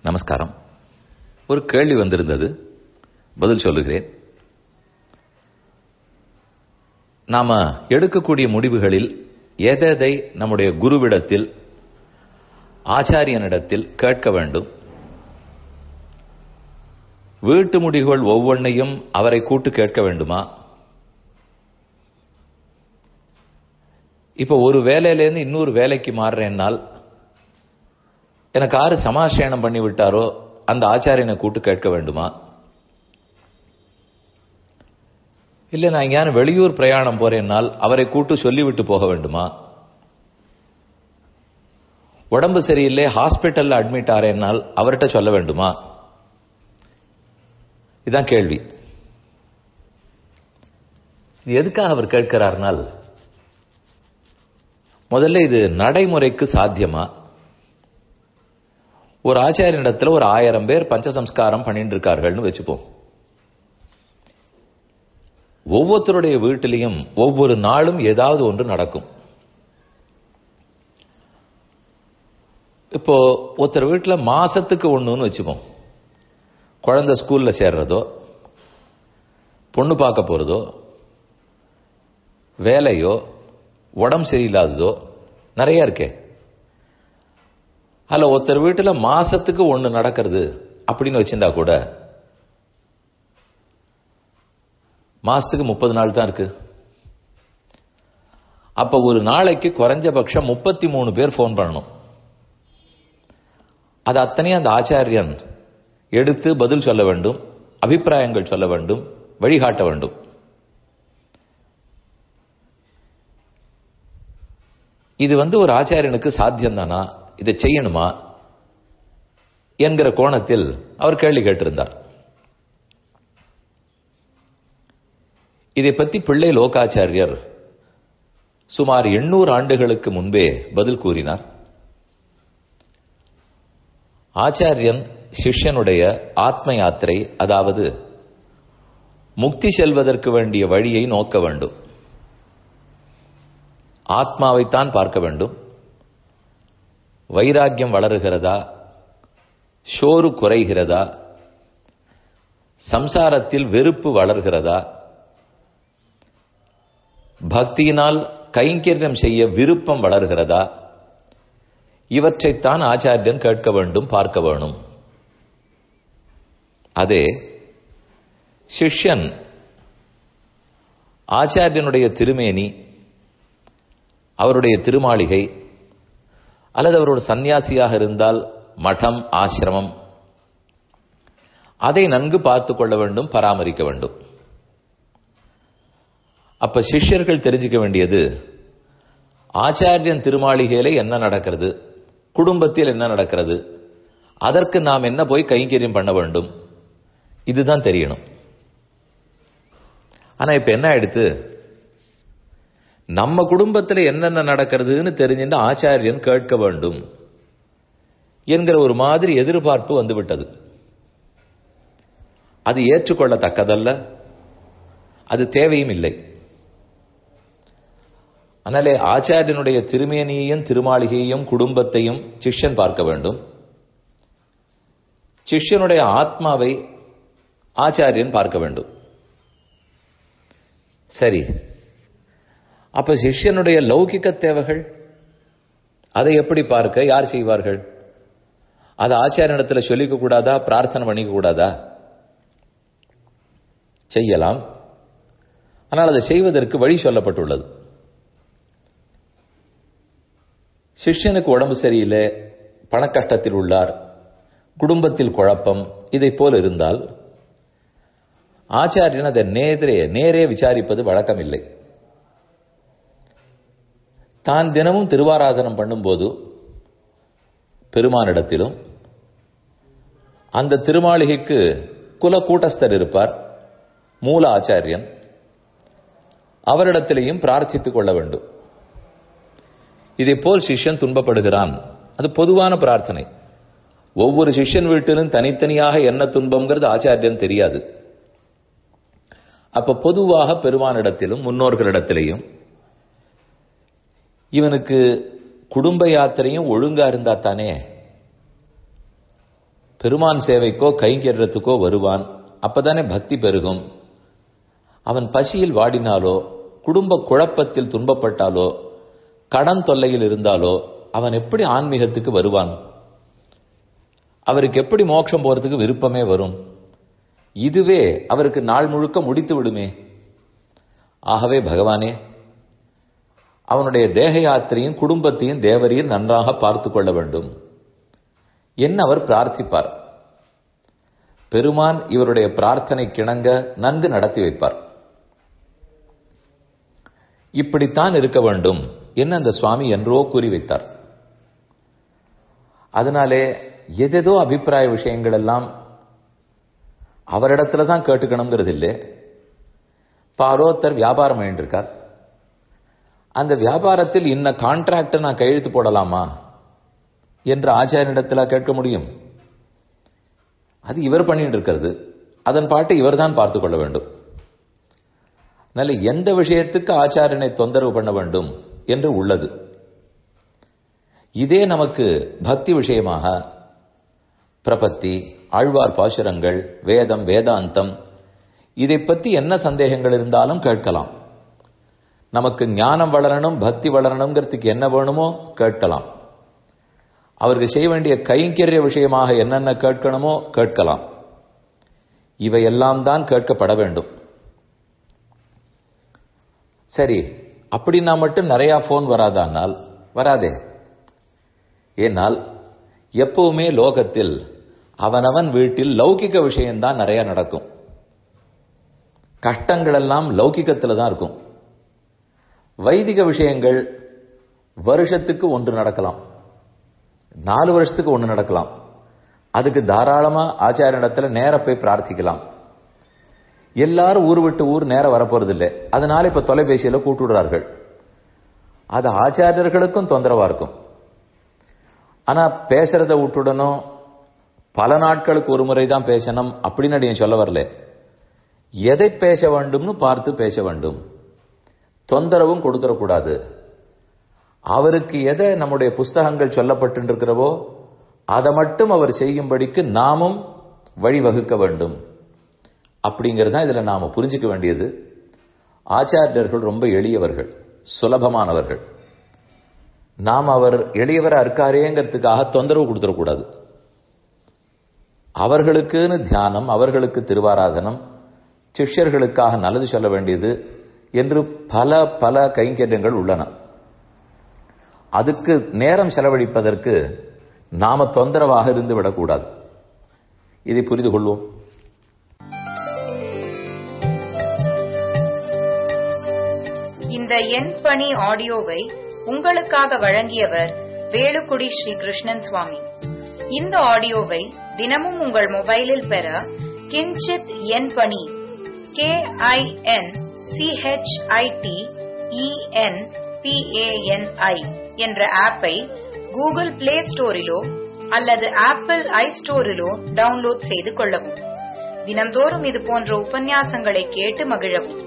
நமஸ்காரம் ஒரு கேள்வி வந்திருந்தது பதில் சொல்லுகிறேன் நாம எடுக்கக்கூடிய முடிவுகளில் எதை நம்முடைய குருவிடத்தில் ஆச்சாரியனிடத்தில் கேட்க வேண்டும் வீட்டு முடிவுகள் ஒவ்வொன்றையும் அவரை கூட்டு கேட்க வேண்டுமா இப்ப ஒரு வேலையிலேருந்து இன்னொரு வேலைக்கு மாறுறேன்னால் எனக்கு ஆறு சமாசயனம் பண்ணி விட்டாரோ அந்த ஆச்சாரியனை கூட்டு கேட்க வேண்டுமா இல்ல நான் எங்கேயான வெளியூர் பிரயாணம் போறேன்னால் அவரை கூட்டு சொல்லிவிட்டு போக வேண்டுமா உடம்பு சரியில்லை ஹாஸ்பிட்டல்ல அட்மிட் ஆறேன்னால் அவர்கிட்ட சொல்ல வேண்டுமா இதான் கேள்வி இது எதுக்காக அவர் கேட்கிறார்னால் முதல்ல இது நடைமுறைக்கு சாத்தியமா ஒரு ஆச்சாரியனிடத்துல ஒரு ஆயிரம் பேர் பஞ்சசம்ஸ்காரம் பண்ணிட்டு இருக்கார்கள்னு வச்சுப்போம் ஒவ்வொருத்தருடைய வீட்டிலையும் ஒவ்வொரு நாளும் ஏதாவது ஒன்று நடக்கும் இப்போ ஒருத்தர் வீட்டில் மாசத்துக்கு ஒண்ணுன்னு வச்சுப்போம் குழந்தை ஸ்கூல்ல சேர்றதோ பொண்ணு பார்க்க போறதோ வேலையோ உடம்பு சரியில்லாததோ நிறைய இருக்கே அல்ல ஒருத்தர் வீட்டில் மாசத்துக்கு ஒண்ணு நடக்கிறது அப்படின்னு வச்சிருந்தா கூட மாசத்துக்கு முப்பது நாள் தான் இருக்கு அப்ப ஒரு நாளைக்கு குறைஞ்சபட்சம் முப்பத்தி மூணு பேர் போன் பண்ணணும் அது அத்தனையும் அந்த ஆச்சாரியன் எடுத்து பதில் சொல்ல வேண்டும் அபிப்பிராயங்கள் சொல்ல வேண்டும் வழிகாட்ட வேண்டும் இது வந்து ஒரு ஆச்சாரியனுக்கு சாத்தியம் தானா இதை செய்யணுமா என்கிற கோணத்தில் அவர் கேள்வி கேட்டிருந்தார் இதை பற்றி பிள்ளை லோகாச்சாரியர் சுமார் எண்ணூறு ஆண்டுகளுக்கு முன்பே பதில் கூறினார் ஆச்சாரியன் சிஷ்யனுடைய ஆத்ம யாத்திரை அதாவது முக்தி செல்வதற்கு வேண்டிய வழியை நோக்க வேண்டும் ஆத்மாவைத்தான் பார்க்க வேண்டும் வைராக்கியம் வளருகிறதா ஷோரு குறைகிறதா சம்சாரத்தில் வெறுப்பு வளர்கிறதா பக்தியினால் கைங்கரியம் செய்ய விருப்பம் வளர்கிறதா இவற்றைத்தான் ஆச்சாரியன் கேட்க வேண்டும் பார்க்க வேணும் அதே சிஷ்யன் ஆச்சாரியனுடைய திருமேனி அவருடைய திருமாளிகை அல்லது அவரோட சந்நியாசியாக இருந்தால் மடம் ஆசிரமம் அதை நன்கு பார்த்து கொள்ள வேண்டும் பராமரிக்க வேண்டும் அப்ப சிஷ்யர்கள் தெரிஞ்சுக்க வேண்டியது ஆச்சாரியன் திருமாளிகையில என்ன நடக்கிறது குடும்பத்தில் என்ன நடக்கிறது அதற்கு நாம் என்ன போய் கைங்கரியம் பண்ண வேண்டும் இதுதான் தெரியணும் ஆனா இப்ப என்ன ஆயிடுத்து நம்ம குடும்பத்துல என்னென்ன நடக்கிறதுன்னு தெரிஞ்சுட்டு ஆச்சாரியன் கேட்க வேண்டும் என்கிற ஒரு மாதிரி எதிர்பார்ப்பு வந்துவிட்டது அது ஏற்றுக்கொள்ளத்தக்கதல்ல அது தேவையும் இல்லை அதனாலே ஆச்சாரியனுடைய திருமேனியையும் திருமாளிகையையும் குடும்பத்தையும் சிஷ்யன் பார்க்க வேண்டும் சிஷ்யனுடைய ஆத்மாவை ஆச்சாரியன் பார்க்க வேண்டும் சரி அப்ப சிஷ்யனுடைய லௌகிக்க தேவைகள் அதை எப்படி பார்க்க யார் செய்வார்கள் அதை ஆச்சாரியனிடத்தில் சொல்லிக்க கூடாதா பிரார்த்தனை பண்ணிக்க கூடாதா செய்யலாம் ஆனால் அதை செய்வதற்கு வழி சொல்லப்பட்டுள்ளது சிஷ்யனுக்கு உடம்பு சரியில்லை பணக்கஷ்டத்தில் உள்ளார் குடும்பத்தில் குழப்பம் இதை போல் இருந்தால் ஆச்சாரியன் அதை நேரே நேரே விசாரிப்பது வழக்கம் இல்லை தான் தினமும் திருவாராதனம் பண்ணும்போது பெருமானிடத்திலும் அந்த திருமாளிகைக்கு குல கூட்டஸ்தர் இருப்பார் மூல ஆச்சாரியன் அவரிடத்திலேயும் பிரார்த்தித்துக் கொள்ள வேண்டும் இதை போல் சிஷ்யன் துன்பப்படுகிறான் அது பொதுவான பிரார்த்தனை ஒவ்வொரு சிஷ்யன் வீட்டிலும் தனித்தனியாக என்ன துன்பம்ங்கிறது ஆச்சாரியன் தெரியாது அப்ப பொதுவாக பெருமானிடத்திலும் முன்னோர்களிடத்திலையும் இவனுக்கு குடும்ப யாத்திரையும் ஒழுங்கா இருந்தா தானே பெருமான் சேவைக்கோ கைங்கரியத்துக்கோ வருவான் அப்பதானே பக்தி பெருகும் அவன் பசியில் வாடினாலோ குடும்ப குழப்பத்தில் துன்பப்பட்டாலோ கடன் தொல்லையில் இருந்தாலோ அவன் எப்படி ஆன்மீகத்துக்கு வருவான் அவருக்கு எப்படி மோட்சம் போறதுக்கு விருப்பமே வரும் இதுவே அவருக்கு நாள் முழுக்க முடித்து விடுமே ஆகவே பகவானே அவனுடைய தேக யாத்திரையும் குடும்பத்தையும் தேவரீர் நன்றாக பார்த்து கொள்ள வேண்டும் என்ன அவர் பிரார்த்திப்பார் பெருமான் இவருடைய பிரார்த்தனை கிணங்க நன்கு நடத்தி வைப்பார் இப்படித்தான் இருக்க வேண்டும் என்ன அந்த சுவாமி என்றோ கூறி வைத்தார் அதனாலே எதேதோ அபிப்பிராய விஷயங்கள் எல்லாம் அவரிடத்துல தான் கேட்டுக்கணுங்கிறது இல்லை பாரோத்தர் வியாபாரம் பண்ணிருக்கார் அந்த வியாபாரத்தில் இன்ன கான்ட்ராக்ட் நான் கையெழுத்து போடலாமா என்று ஆச்சாரியனிடத்தில் கேட்க முடியும் அது இவர் பண்ணிட்டு இருக்கிறது அதன் பாட்டு இவர் தான் பார்த்து கொள்ள வேண்டும் நல்ல எந்த விஷயத்துக்கு ஆச்சாரியனை தொந்தரவு பண்ண வேண்டும் என்று உள்ளது இதே நமக்கு பக்தி விஷயமாக பிரபத்தி ஆழ்வார் பாசுரங்கள் வேதம் வேதாந்தம் இதை பற்றி என்ன சந்தேகங்கள் இருந்தாலும் கேட்கலாம் நமக்கு ஞானம் வளரணும் பக்தி வளரணுங்கிறதுக்கு என்ன வேணுமோ கேட்கலாம் அவருக்கு செய்ய வேண்டிய கைங்கரிய விஷயமாக என்னென்ன கேட்கணுமோ கேட்கலாம் இவையெல்லாம் தான் கேட்கப்பட வேண்டும் சரி அப்படின்னா மட்டும் நிறைய போன் வராதானால் வராதே ஏனால் எப்பவுமே லோகத்தில் அவனவன் வீட்டில் லௌகிக விஷயம்தான் நிறைய நடக்கும் கஷ்டங்கள் எல்லாம் லௌகிகத்தில் தான் இருக்கும் வைதிக விஷயங்கள் வருஷத்துக்கு ஒன்று நடக்கலாம் நாலு வருஷத்துக்கு ஒன்று நடக்கலாம் அதுக்கு தாராளமா ஆச்சாரியனிடத்துல நேர போய் பிரார்த்திக்கலாம் எல்லாரும் ஊர் விட்டு ஊர் நேரம் வரப்போறது இல்லை அதனால இப்ப தொலைபேசியில கூட்டுடுறார்கள் அது ஆச்சாரியர்களுக்கும் தொந்தரவா இருக்கும் ஆனா பேசுறத விட்டுடணும் பல நாட்களுக்கு ஒரு முறை தான் பேசணும் அப்படின்னு நீ சொல்ல வரல எதை பேச வேண்டும்னு பார்த்து பேச வேண்டும் தொந்தரவும் கொடுத்துடக்கூடாது அவருக்கு எதை நம்முடைய புஸ்தகங்கள் சொல்லப்பட்டிருக்கிறவோ அதை மட்டும் அவர் செய்யும்படிக்கு நாமும் வழிவகுக்க வேண்டும் அப்படிங்கிறது தான் இதில் நாம புரிஞ்சுக்க வேண்டியது ஆச்சாரியர்கள் ரொம்ப எளியவர்கள் சுலபமானவர்கள் நாம் அவர் எளியவரா இருக்காரேங்கிறதுக்காக தொந்தரவு கொடுத்துடக்கூடாது அவர்களுக்குன்னு தியானம் அவர்களுக்கு திருவாராதனம் சிஷ்யர்களுக்காக நல்லது சொல்ல வேண்டியது என்று பல பல கைங்கரியங்கள் உள்ளன அதுக்கு நேரம் செலவழிப்பதற்கு நாம தொந்தரவாக இருந்து விடக்கூடாது இதை புரிந்து கொள்வோம் இந்த எண் பணி ஆடியோவை உங்களுக்காக வழங்கியவர் வேலுக்குடி ஸ்ரீ கிருஷ்ணன் சுவாமி இந்த ஆடியோவை தினமும் உங்கள் மொபைலில் பெற கிஞ்சித் எண் பணி கே ஐ என் சிஹெச்ஐடி இஎன் பிஏஎன்ஐ என்ற ஆப்பை கூகுள் பிளே ஸ்டோரிலோ அல்லது ஆப்பிள் ஐ ஸ்டோரிலோ டவுன்லோட் செய்து கொள்ளவும் தினம்தோறும் இது போன்ற உபன்யாசங்களை கேட்டு மகிழவும்